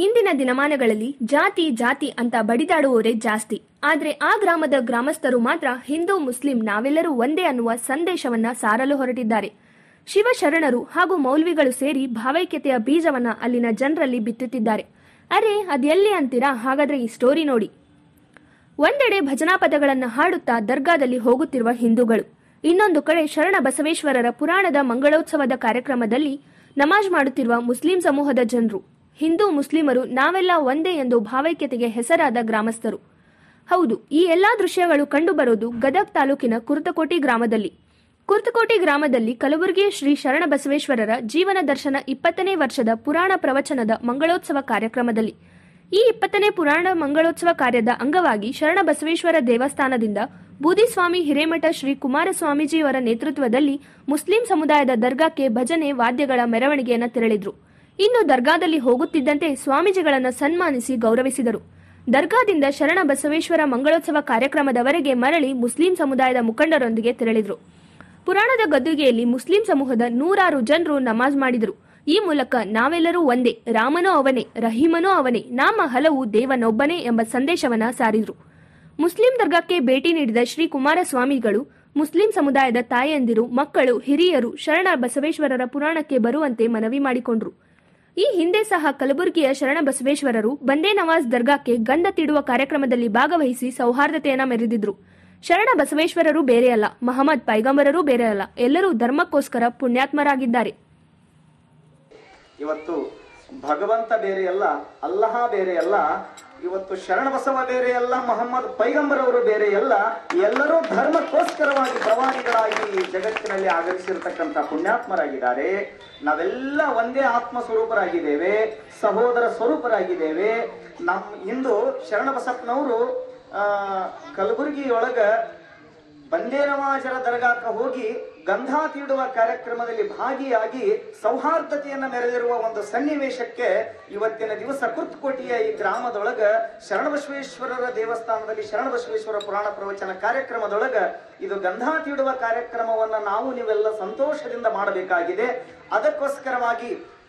ಹಿಂದಿನ ದಿನಮಾನಗಳಲ್ಲಿ ಜಾತಿ ಜಾತಿ ಅಂತ ಬಡಿದಾಡುವವರೇ ಜಾಸ್ತಿ ಆದ್ರೆ ಆ ಗ್ರಾಮದ ಗ್ರಾಮಸ್ಥರು ಮಾತ್ರ ಹಿಂದೂ ಮುಸ್ಲಿಂ ನಾವೆಲ್ಲರೂ ಒಂದೇ ಅನ್ನುವ ಸಂದೇಶವನ್ನ ಸಾರಲು ಹೊರಟಿದ್ದಾರೆ ಶಿವಶರಣರು ಹಾಗೂ ಮೌಲ್ವಿಗಳು ಸೇರಿ ಭಾವೈಕ್ಯತೆಯ ಬೀಜವನ್ನ ಅಲ್ಲಿನ ಜನರಲ್ಲಿ ಬಿತ್ತುತ್ತಿದ್ದಾರೆ ಅರೆ ಅದೆಲ್ಲಿ ಅಂತೀರಾ ಹಾಗಾದ್ರೆ ಈ ಸ್ಟೋರಿ ನೋಡಿ ಒಂದೆಡೆ ಭಜನಾ ಪದಗಳನ್ನು ಹಾಡುತ್ತಾ ದರ್ಗಾದಲ್ಲಿ ಹೋಗುತ್ತಿರುವ ಹಿಂದೂಗಳು ಇನ್ನೊಂದು ಕಡೆ ಶರಣ ಬಸವೇಶ್ವರರ ಪುರಾಣದ ಮಂಗಳೋತ್ಸವದ ಕಾರ್ಯಕ್ರಮದಲ್ಲಿ ನಮಾಜ್ ಮಾಡುತ್ತಿರುವ ಮುಸ್ಲಿಂ ಸಮೂಹದ ಜನರು ಹಿಂದೂ ಮುಸ್ಲಿಮರು ನಾವೆಲ್ಲ ಒಂದೇ ಎಂದು ಭಾವೈಕ್ಯತೆಗೆ ಹೆಸರಾದ ಗ್ರಾಮಸ್ಥರು ಹೌದು ಈ ಎಲ್ಲಾ ದೃಶ್ಯಗಳು ಕಂಡುಬರೋದು ಗದಗ್ ತಾಲೂಕಿನ ಕುರ್ತಕೋಟಿ ಗ್ರಾಮದಲ್ಲಿ ಕುರ್ತಕೋಟಿ ಗ್ರಾಮದಲ್ಲಿ ಕಲಬುರಗಿ ಶ್ರೀ ಶರಣ ಬಸವೇಶ್ವರರ ಜೀವನ ದರ್ಶನ ಇಪ್ಪತ್ತನೇ ವರ್ಷದ ಪುರಾಣ ಪ್ರವಚನದ ಮಂಗಳೋತ್ಸವ ಕಾರ್ಯಕ್ರಮದಲ್ಲಿ ಈ ಇಪ್ಪತ್ತನೇ ಪುರಾಣ ಮಂಗಳೋತ್ಸವ ಕಾರ್ಯದ ಅಂಗವಾಗಿ ಶರಣ ಬಸವೇಶ್ವರ ದೇವಸ್ಥಾನದಿಂದ ಬೂದಿಸ್ವಾಮಿ ಹಿರೇಮಠ ಶ್ರೀ ಕುಮಾರಸ್ವಾಮೀಜಿಯವರ ನೇತೃತ್ವದಲ್ಲಿ ಮುಸ್ಲಿಂ ಸಮುದಾಯದ ದರ್ಗಾಕ್ಕೆ ಭಜನೆ ವಾದ್ಯಗಳ ಮೆರವಣಿಗೆಯನ್ನು ತೆರಳಿದ್ರು ಇನ್ನು ದರ್ಗಾದಲ್ಲಿ ಹೋಗುತ್ತಿದ್ದಂತೆ ಸ್ವಾಮೀಜಿಗಳನ್ನು ಸನ್ಮಾನಿಸಿ ಗೌರವಿಸಿದರು ದರ್ಗಾದಿಂದ ಶರಣ ಬಸವೇಶ್ವರ ಮಂಗಳೋತ್ಸವ ಕಾರ್ಯಕ್ರಮದವರೆಗೆ ಮರಳಿ ಮುಸ್ಲಿಂ ಸಮುದಾಯದ ಮುಖಂಡರೊಂದಿಗೆ ತೆರಳಿದ್ರು ಪುರಾಣದ ಗದ್ದುಗೆಯಲ್ಲಿ ಮುಸ್ಲಿಂ ಸಮೂಹದ ನೂರಾರು ಜನರು ನಮಾಜ್ ಮಾಡಿದರು ಈ ಮೂಲಕ ನಾವೆಲ್ಲರೂ ಒಂದೇ ರಾಮನೋ ಅವನೇ ರಹೀಮನೋ ಅವನೇ ನಾಮ ಹಲವು ದೇವನೊಬ್ಬನೇ ಎಂಬ ಸಂದೇಶವನ್ನ ಸಾರಿದ್ರು ಮುಸ್ಲಿಂ ದರ್ಗಾಕ್ಕೆ ಭೇಟಿ ನೀಡಿದ ಶ್ರೀ ಕುಮಾರಸ್ವಾಮಿಗಳು ಮುಸ್ಲಿಂ ಸಮುದಾಯದ ತಾಯಂದಿರು ಮಕ್ಕಳು ಹಿರಿಯರು ಶರಣ ಬಸವೇಶ್ವರರ ಪುರಾಣಕ್ಕೆ ಬರುವಂತೆ ಮನವಿ ಮಾಡಿಕೊಂಡ್ರು ಈ ಹಿಂದೆ ಸಹ ಕಲಬುರಗಿಯ ಶರಣ ಬಸವೇಶ್ವರರು ಬಂದೇ ನವಾಜ್ ದರ್ಗಾಕ್ಕೆ ಗಂಧ ತೀಡುವ ಕಾರ್ಯಕ್ರಮದಲ್ಲಿ ಭಾಗವಹಿಸಿ ಸೌಹಾರ್ದತೆಯನ್ನ ಮೆರೆದಿದ್ರು ಶರಣ ಬಸವೇಶ್ವರರು ಬೇರೆಯಲ್ಲ ಮಹಮ್ಮದ್ ಪೈಗಂಬರರೂ ಬೇರೆ ಅಲ್ಲ ಎಲ್ಲರೂ ಧರ್ಮಕ್ಕೋಸ್ಕರ ಪುಣ್ಯಾತ್ಮರಾಗಿದ್ದಾರೆ ಇವತ್ತು ಭಗವಂತ ಬೇರೆಯಲ್ಲ ಅಲ್ಲಹ ಬೇರೆಯಲ್ಲ ಇವತ್ತು ಶರಣಬಸವ ಬೇರೆಯಲ್ಲ ಮೊಹಮ್ಮದ್ ಪೈಗಂಬರ್ ಅವರು ಬೇರೆಯಲ್ಲ ಎಲ್ಲರೂ ಧರ್ಮಕ್ಕೋಸ್ಕರವಾಗಿ ಪ್ರವಾದಿಗಳಾಗಿ ಈ ಜಗತ್ತಿನಲ್ಲಿ ಆಗಮಿಸಿರ್ತಕ್ಕಂಥ ಪುಣ್ಯಾತ್ಮರಾಗಿದ್ದಾರೆ ನಾವೆಲ್ಲ ಒಂದೇ ಆತ್ಮ ಸ್ವರೂಪರಾಗಿದ್ದೇವೆ ಸಹೋದರ ಸ್ವರೂಪರಾಗಿದ್ದೇವೆ ನಮ್ ಇಂದು ಶರಣಬಸಪ್ಪನವರು ಆ ಕಲಬುರಗಿಯೊಳಗ ಬಂದೇನವಾಜರ ದರ್ಗಾಕ್ಕೆ ಹೋಗಿ ಗಂಧ ತೀಡುವ ಕಾರ್ಯಕ್ರಮದಲ್ಲಿ ಭಾಗಿಯಾಗಿ ಸೌಹಾರ್ದತೆಯನ್ನ ಮೆರೆದಿರುವ ಒಂದು ಸನ್ನಿವೇಶಕ್ಕೆ ಇವತ್ತಿನ ದಿವಸ ಕುರ್ತಕೋಟಿಯ ಈ ಗ್ರಾಮದೊಳಗ ಶರಣಬಸವೇಶ್ವರರ ದೇವಸ್ಥಾನದಲ್ಲಿ ಶರಣಬಸವೇಶ್ವರ ಪುರಾಣ ಪ್ರವಚನ ಕಾರ್ಯಕ್ರಮದೊಳಗ ಇದು ಗಂಧ ತೀಡುವ ಕಾರ್ಯಕ್ರಮವನ್ನ ನಾವು ನೀವೆಲ್ಲ ಸಂತೋಷದಿಂದ ಮಾಡಬೇಕಾಗಿದೆ ಅದಕ್ಕೋಸ್ಕರವಾಗಿ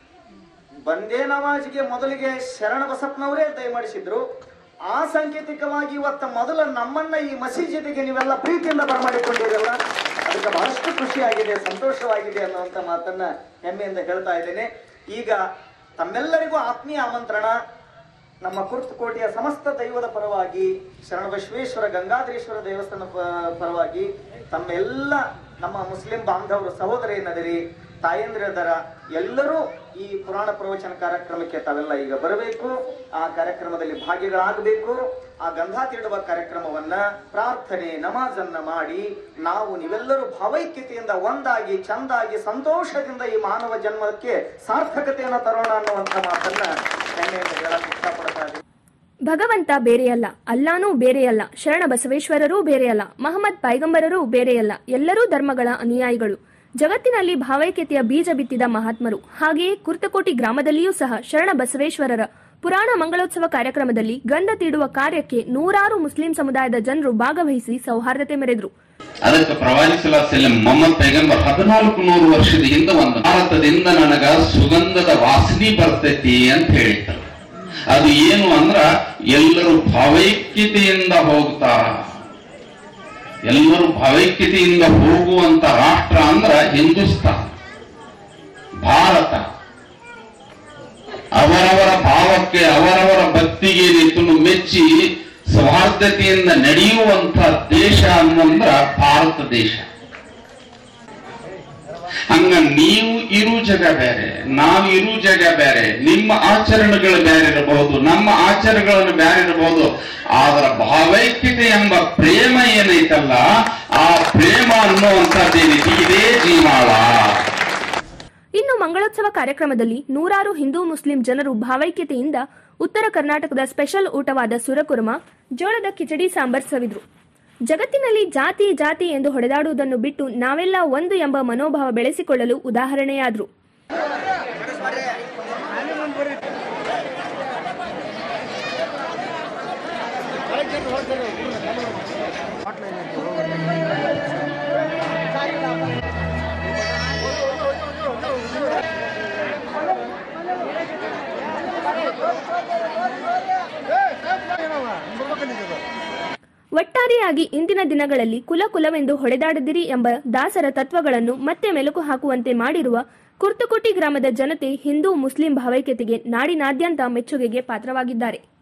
ಬಂದೇ ನವಾಜ್ಗೆ ಮೊದಲಿಗೆ ಶರಣ ಬಸಪ್ಪನವರೇ ದಯಮಾಡಿಸಿದ್ರು ಆ ಸಾಂಕೇತಿಕವಾಗಿ ಇವತ್ತ ಮೊದಲ ನಮ್ಮನ್ನ ಈ ಮಸೀದಿಗೆ ನೀವೆಲ್ಲ ಪ್ರೀತಿಯಿಂದ ಬರಮಾಡಿಕೊಂಡಿರಲ್ಲ ಅದಕ್ಕೆ ಬಹಳಷ್ಟು ಖುಷಿಯಾಗಿದೆ ಸಂತೋಷವಾಗಿದೆ ಅನ್ನುವಂಥ ಮಾತನ್ನ ಹೆಮ್ಮೆಯಿಂದ ಹೇಳ್ತಾ ಇದ್ದೇನೆ ಈಗ ತಮ್ಮೆಲ್ಲರಿಗೂ ಆತ್ಮೀಯ ಆಮಂತ್ರಣ ನಮ್ಮ ಕುರ್ತಕೋಟೆಯ ಸಮಸ್ತ ದೈವದ ಪರವಾಗಿ ಶರಣ ಬಸವೇಶ್ವರ ಗಂಗಾಧರೇಶ್ವರ ದೇವಸ್ಥಾನ ಪ- ಪರವಾಗಿ ತಮ್ಮೆಲ್ಲ ನಮ್ಮ ಮುಸ್ಲಿಂ ಬಾಂಧವರು ಸಹೋದರಿಯನ್ನದಿರಿ ತಾಯಂದಿರದರ ಎಲ್ಲರೂ ಈ ಪುರಾಣ ಪ್ರವಚನ ಕಾರ್ಯಕ್ರಮಕ್ಕೆ ತಾವೆಲ್ಲ ಈಗ ಬರಬೇಕು ಆ ಕಾರ್ಯಕ್ರಮದಲ್ಲಿ ಭಾಗಿಗಳಾಗಬೇಕು ಆ ಗಂಧ ತೀಡುವ ಕಾರ್ಯಕ್ರಮವನ್ನ ಪ್ರಾರ್ಥನೆ ನಮಾಜನ್ನ ಮಾಡಿ ನಾವು ನೀವೆಲ್ಲರೂ ಭಾವೈಕ್ಯತೆಯಿಂದ ಒಂದಾಗಿ ಚಂದಾಗಿ ಸಂತೋಷದಿಂದ ಈ ಮಾನವ ಜನ್ಮಕ್ಕೆ ಸಾರ್ಥಕತೆಯನ್ನು ತರೋಣ ಅನ್ನುವಂಥ ಮಾತನ್ನ ಹೆಮ್ಮೆಯಿಂದ ಹೇಳಕ್ ಇಷ್ಟಪಡ್ತಾ ಇದ್ದೀನಿ ಭಗವಂತ ಬೇರೆಯಲ್ಲ ಅಲ್ಲಾನೂ ಬೇರೆಯಲ್ಲ ಶರಣ ಬಸವೇಶ್ವರರೂ ಬೇರೆಯಲ್ಲ ಮಹಮ್ಮದ್ ಪೈಗಂಬರರೂ ಬೇರೆಯಲ್ಲ ಎಲ್ಲರೂ ಧರ್ಮಗಳ ಅನುಯಾಯಿಗಳು ಜಗತ್ತಿನಲ್ಲಿ ಭಾವೈಕ್ಯತೆಯ ಬೀಜ ಬಿತ್ತಿದ ಮಹಾತ್ಮರು ಹಾಗೆಯೇ ಕುರ್ತಕೋಟಿ ಗ್ರಾಮದಲ್ಲಿಯೂ ಸಹ ಶರಣ ಬಸವೇಶ್ವರರ ಪುರಾಣ ಮಂಗಳೋತ್ಸವ ಕಾರ್ಯಕ್ರಮದಲ್ಲಿ ಗಂಧ ತೀಡುವ ಕಾರ್ಯಕ್ಕೆ ನೂರಾರು ಮುಸ್ಲಿಂ ಸಮುದಾಯದ ಜನರು ಭಾಗವಹಿಸಿ ಸೌಹಾರ್ದತೆ ಮೆರೆದರು ಅದಕ್ಕೆ ಪ್ರವಾದಿ ಸಲಹ್ಸಲಂ ಮೊಹಮ್ಮದ್ ಪೈಗಂಬರ್ ಹದಿನಾಲ್ಕು ನೂರು ವರ್ಷದ ಹಿಂದೆ ಒಂದು ಭಾರತದಿಂದ ನನಗ ಸುಗಂಧದ ವಾಸನೆ ಬರ್ತೈತಿ ಅಂತ ಹೇಳಿದ್ರು ಅದು ಏನು ಅಂದ್ರ ಎಲ್ಲರೂ ಭಾವೈಕ್ಯತೆಯಿಂದ ಹೋಗ್ತಾರ ಎಲ್ಲರೂ ಭಾವೈಕ್ಯತೆಯಿಂದ ಹೋಗುವಂತ ರಾಷ್ಟ್ರ ಅಂದ್ರ ಹಿಂದೂಸ್ತಾನ್ ಭಾರತ ಅವರವರ ಭಾವಕ್ಕೆ ಅವರವರ ಭಕ್ತಿಗೆ ನಿಂತು ಮೆಚ್ಚಿ ಸೌಹಾರ್ದತೆಯಿಂದ ನಡೆಯುವಂತ ದೇಶ ಅನ್ನಂದ್ರ ಭಾರತ ದೇಶ ಹಂಗ ನೀವು ಇರು ಜಗ ಬೇರೆ ನಾವು ಇರು ಜಗ ಬೇರೆ ನಿಮ್ಮ ಆಚರಣೆಗಳು ಬೇರೆ ಇರಬಹುದು ನಮ್ಮ ಆಚರಣೆಗಳನ್ನು ಬೇರೆ ಇರಬಹುದು ಆದ್ರ ಭಾವೈಕ್ಯತೆ ಎಂಬ ಪ್ರೇಮ ಏನೈತಲ್ಲ ಆ ಪ್ರೇಮ ಅನ್ನುವಂಥದ್ದೇನೈತಿ ಇದೇ ಜೀವಾಳ ಇನ್ನು ಮಂಗಳೋತ್ಸವ ಕಾರ್ಯಕ್ರಮದಲ್ಲಿ ನೂರಾರು ಹಿಂದೂ ಮುಸ್ಲಿಂ ಜನರು ಭಾವೈಕ್ಯತೆಯಿಂದ ಉತ್ತರ ಕರ್ನಾಟಕದ ಸ್ಪೆಷಲ್ ಊಟವಾದ ಸುರಕುರ್ಮ ಜೋಳದ ಕಿಚಡಿ ಸಾಂಬಾರ್ ಸವಿದ್ರು ಜಗತ್ತಿನಲ್ಲಿ ಜಾತಿ ಜಾತಿ ಎಂದು ಹೊಡೆದಾಡುವುದನ್ನು ಬಿಟ್ಟು ನಾವೆಲ್ಲ ಒಂದು ಎಂಬ ಮನೋಭಾವ ಬೆಳೆಸಿಕೊಳ್ಳಲು ಉದಾಹರಣೆಯಾದ್ರು Thank you. ಒಟ್ಟಾರೆಯಾಗಿ ಇಂದಿನ ದಿನಗಳಲ್ಲಿ ಕುಲ ಕುಲವೆಂದು ಹೊಡೆದಾಡದಿರಿ ಎಂಬ ದಾಸರ ತತ್ವಗಳನ್ನು ಮತ್ತೆ ಮೆಲುಕು ಹಾಕುವಂತೆ ಮಾಡಿರುವ ಕುರ್ತುಕೋಟಿ ಗ್ರಾಮದ ಜನತೆ ಹಿಂದೂ ಮುಸ್ಲಿಂ ಭಾವೈಕ್ಯತೆಗೆ ನಾಡಿನಾದ್ಯಂತ ಮೆಚ್ಚುಗೆಗೆ ಪಾತ್ರವಾಗಿದ್ದಾರೆ